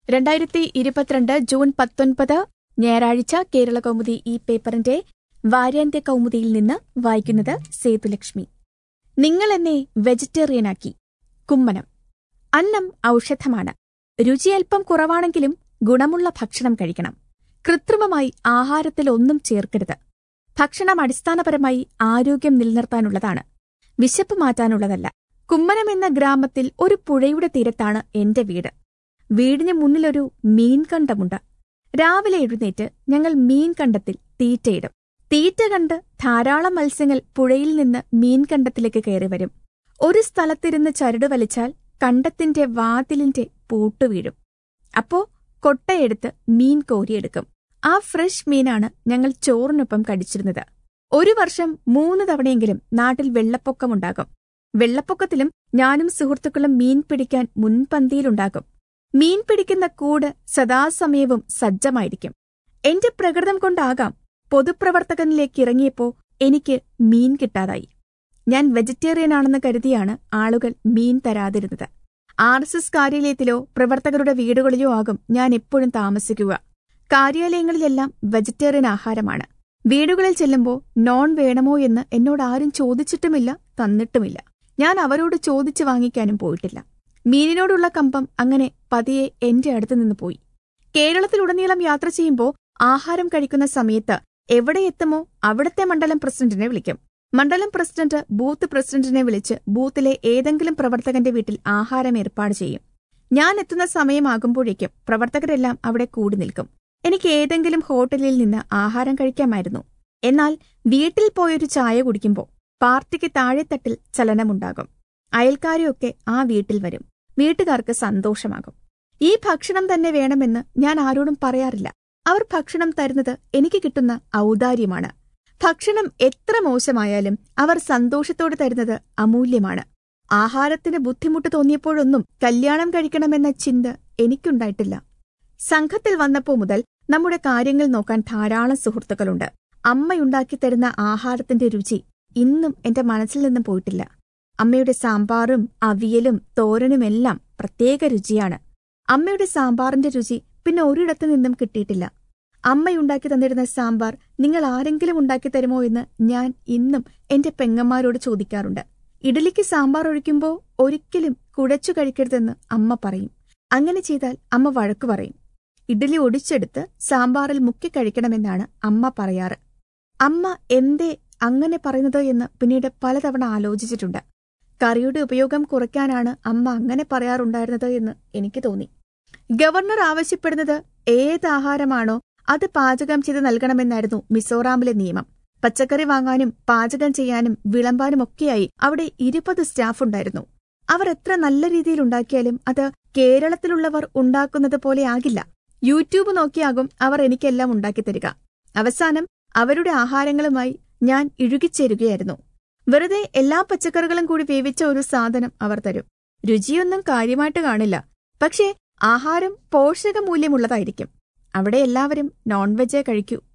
രണ്ടായിരത്തി ഇരുപത്തിരണ്ട് ജൂൺ പത്തൊൻപത് ഞായറാഴ്ച കേരള കൗമുദി ഈ പേപ്പറിന്റെ വാരാന്ത്യ കൗമുദിയിൽ നിന്ന് വായിക്കുന്നത് സേതുലക്ഷ്മി നിങ്ങൾ എന്നെ വെജിറ്റേറിയനാക്കി കുമ്മനം അന്നം ഔഷധമാണ് രുചി അല്പം കുറവാണെങ്കിലും ഗുണമുള്ള ഭക്ഷണം കഴിക്കണം കൃത്രിമമായി ആഹാരത്തിൽ ഒന്നും ചേർക്കരുത് ഭക്ഷണം അടിസ്ഥാനപരമായി ആരോഗ്യം നിലനിർത്താനുള്ളതാണ് വിശപ്പ് മാറ്റാനുള്ളതല്ല കുമ്മനം എന്ന ഗ്രാമത്തിൽ ഒരു പുഴയുടെ തീരത്താണ് എന്റെ വീട് വീടിന് മുന്നിലൊരു മീൻകണ്ടമുണ്ട് രാവിലെ എഴുന്നേറ്റ് ഞങ്ങൾ മീൻകണ്ടത്തിൽ തീറ്റയിടും തീറ്റ കണ്ട് ധാരാളം മത്സ്യങ്ങൾ പുഴയിൽ നിന്ന് മീൻകണ്ടത്തിലേക്ക് കയറി വരും ഒരു സ്ഥലത്തിരുന്ന് ചരട് വലിച്ചാൽ കണ്ടത്തിന്റെ വാതിലിന്റെ പൂട്ട് വീഴും അപ്പോ കൊട്ടയെടുത്ത് മീൻ കോരിയെടുക്കും ആ ഫ്രഷ് മീനാണ് ഞങ്ങൾ ചോറിനൊപ്പം കടിച്ചിരുന്നത് ഒരു വർഷം മൂന്ന് തവണയെങ്കിലും നാട്ടിൽ വെള്ളപ്പൊക്കമുണ്ടാകും വെള്ളപ്പൊക്കത്തിലും ഞാനും സുഹൃത്തുക്കളും മീൻ പിടിക്കാൻ മുൻപന്തിയിലുണ്ടാകും മീൻ പിടിക്കുന്ന കൂട് സദാസമയവും സജ്ജമായിരിക്കും എന്റെ പ്രകൃതം കൊണ്ടാകാം പൊതുപ്രവർത്തകനിലേക്ക് ഇറങ്ങിയപ്പോ എനിക്ക് മീൻ കിട്ടാതായി ഞാൻ വെജിറ്റേറിയനാണെന്ന് കരുതിയാണ് ആളുകൾ മീൻ തരാതിരുന്നത് ആർ എസ് എസ് കാര്യാലയത്തിലോ പ്രവർത്തകരുടെ വീടുകളിലോ ആകും ഞാൻ എപ്പോഴും താമസിക്കുക കാര്യാലയങ്ങളിലെല്ലാം വെജിറ്റേറിയൻ ആഹാരമാണ് വീടുകളിൽ ചെല്ലുമ്പോൾ നോൺ വേണമോ എന്ന് എന്നോട് ആരും ചോദിച്ചിട്ടുമില്ല തന്നിട്ടുമില്ല ഞാൻ അവരോട് ചോദിച്ചു വാങ്ങിക്കാനും പോയിട്ടില്ല മീനിനോടുള്ള കമ്പം അങ്ങനെ പതിയെ എന്റെ അടുത്ത് നിന്ന് പോയി കേരളത്തിലുടനീളം യാത്ര ചെയ്യുമ്പോൾ ആഹാരം കഴിക്കുന്ന സമയത്ത് എവിടെ എത്തുമോ അവിടത്തെ മണ്ഡലം പ്രസിഡന്റിനെ വിളിക്കും മണ്ഡലം പ്രസിഡന്റ് ബൂത്ത് പ്രസിഡന്റിനെ വിളിച്ച് ബൂത്തിലെ ഏതെങ്കിലും പ്രവർത്തകന്റെ വീട്ടിൽ ആഹാരം ഏർപ്പാട് ചെയ്യും ഞാൻ എത്തുന്ന സമയമാകുമ്പോഴേക്കും പ്രവർത്തകരെല്ലാം അവിടെ കൂടി നിൽക്കും എനിക്ക് ഏതെങ്കിലും ഹോട്ടലിൽ നിന്ന് ആഹാരം കഴിക്കാമായിരുന്നു എന്നാൽ വീട്ടിൽ പോയൊരു ചായ കുടിക്കുമ്പോൾ പാർട്ടിക്ക് താഴെത്തട്ടിൽ ചലനമുണ്ടാകും അയൽക്കാരെയൊക്കെ ആ വീട്ടിൽ വരും വീട്ടുകാർക്ക് സന്തോഷമാകും ഈ ഭക്ഷണം തന്നെ വേണമെന്ന് ഞാൻ ആരോടും പറയാറില്ല അവർ ഭക്ഷണം തരുന്നത് എനിക്ക് കിട്ടുന്ന ഔദാര്യമാണ് ഭക്ഷണം എത്ര മോശമായാലും അവർ സന്തോഷത്തോടെ തരുന്നത് അമൂല്യമാണ് ആഹാരത്തിന് ബുദ്ധിമുട്ട് തോന്നിയപ്പോഴൊന്നും കല്യാണം കഴിക്കണമെന്ന ചിന്ത എനിക്കുണ്ടായിട്ടില്ല സംഘത്തിൽ വന്നപ്പോ മുതൽ നമ്മുടെ കാര്യങ്ങൾ നോക്കാൻ ധാരാളം സുഹൃത്തുക്കളുണ്ട് അമ്മയുണ്ടാക്കി തരുന്ന ആഹാരത്തിന്റെ രുചി ഇന്നും എന്റെ മനസ്സിൽ നിന്നും പോയിട്ടില്ല അമ്മയുടെ സാമ്പാറും അവിയലും തോരനുമെല്ലാം പ്രത്യേക രുചിയാണ് അമ്മയുടെ സാമ്പാറിന്റെ രുചി പിന്നെ ഒരിടത്തു നിന്നും കിട്ടിയിട്ടില്ല അമ്മയുണ്ടാക്കി തന്നിരുന്ന സാമ്പാർ നിങ്ങൾ ആരെങ്കിലും ഉണ്ടാക്കി തരുമോ എന്ന് ഞാൻ ഇന്നും എന്റെ പെങ്ങന്മാരോട് ചോദിക്കാറുണ്ട് ഇഡലിക്ക് സാമ്പാർ ഒഴിക്കുമ്പോൾ ഒരിക്കലും കുഴച്ചു കഴിക്കരുതെന്ന് അമ്മ പറയും അങ്ങനെ ചെയ്താൽ അമ്മ വഴക്കു പറയും ഇഡലി ഒടിച്ചെടുത്ത് സാമ്പാറിൽ മുക്കി കഴിക്കണമെന്നാണ് അമ്മ പറയാറ് അമ്മ എന്തേ അങ്ങനെ പറയുന്നത് എന്ന് പിന്നീട് പലതവണ ആലോചിച്ചിട്ടുണ്ട് കറിയുടെ ഉപയോഗം കുറയ്ക്കാനാണ് അമ്മ അങ്ങനെ പറയാറുണ്ടായിരുന്നത് എന്ന് എനിക്ക് തോന്നി ഗവർണർ ആവശ്യപ്പെടുന്നത് ഏത് ആഹാരമാണോ അത് പാചകം ചെയ്ത് നൽകണമെന്നായിരുന്നു മിസോറാമിലെ നിയമം പച്ചക്കറി വാങ്ങാനും പാചകം ചെയ്യാനും വിളമ്പാനുമൊക്കെയായി അവിടെ ഇരുപത് സ്റ്റാഫ് ഉണ്ടായിരുന്നു അവർ എത്ര നല്ല രീതിയിൽ ഉണ്ടാക്കിയാലും അത് കേരളത്തിലുള്ളവർ ഉണ്ടാക്കുന്നത് പോലെ ആകില്ല യൂട്യൂബ് നോക്കിയാകും അവർ എനിക്കെല്ലാം ഉണ്ടാക്കിത്തരിക അവസാനം അവരുടെ ആഹാരങ്ങളുമായി ഞാൻ ഇഴുകിച്ചേരുകയായിരുന്നു വെറുതെ എല്ലാ പച്ചക്കറികളും കൂടി വേവിച്ച ഒരു സാധനം അവർ തരും രുചിയൊന്നും കാര്യമായിട്ട് കാണില്ല പക്ഷേ ആഹാരം പോഷകമൂല്യമുള്ളതായിരിക്കും അവിടെ എല്ലാവരും നോൺ വെജേ കഴിക്കൂ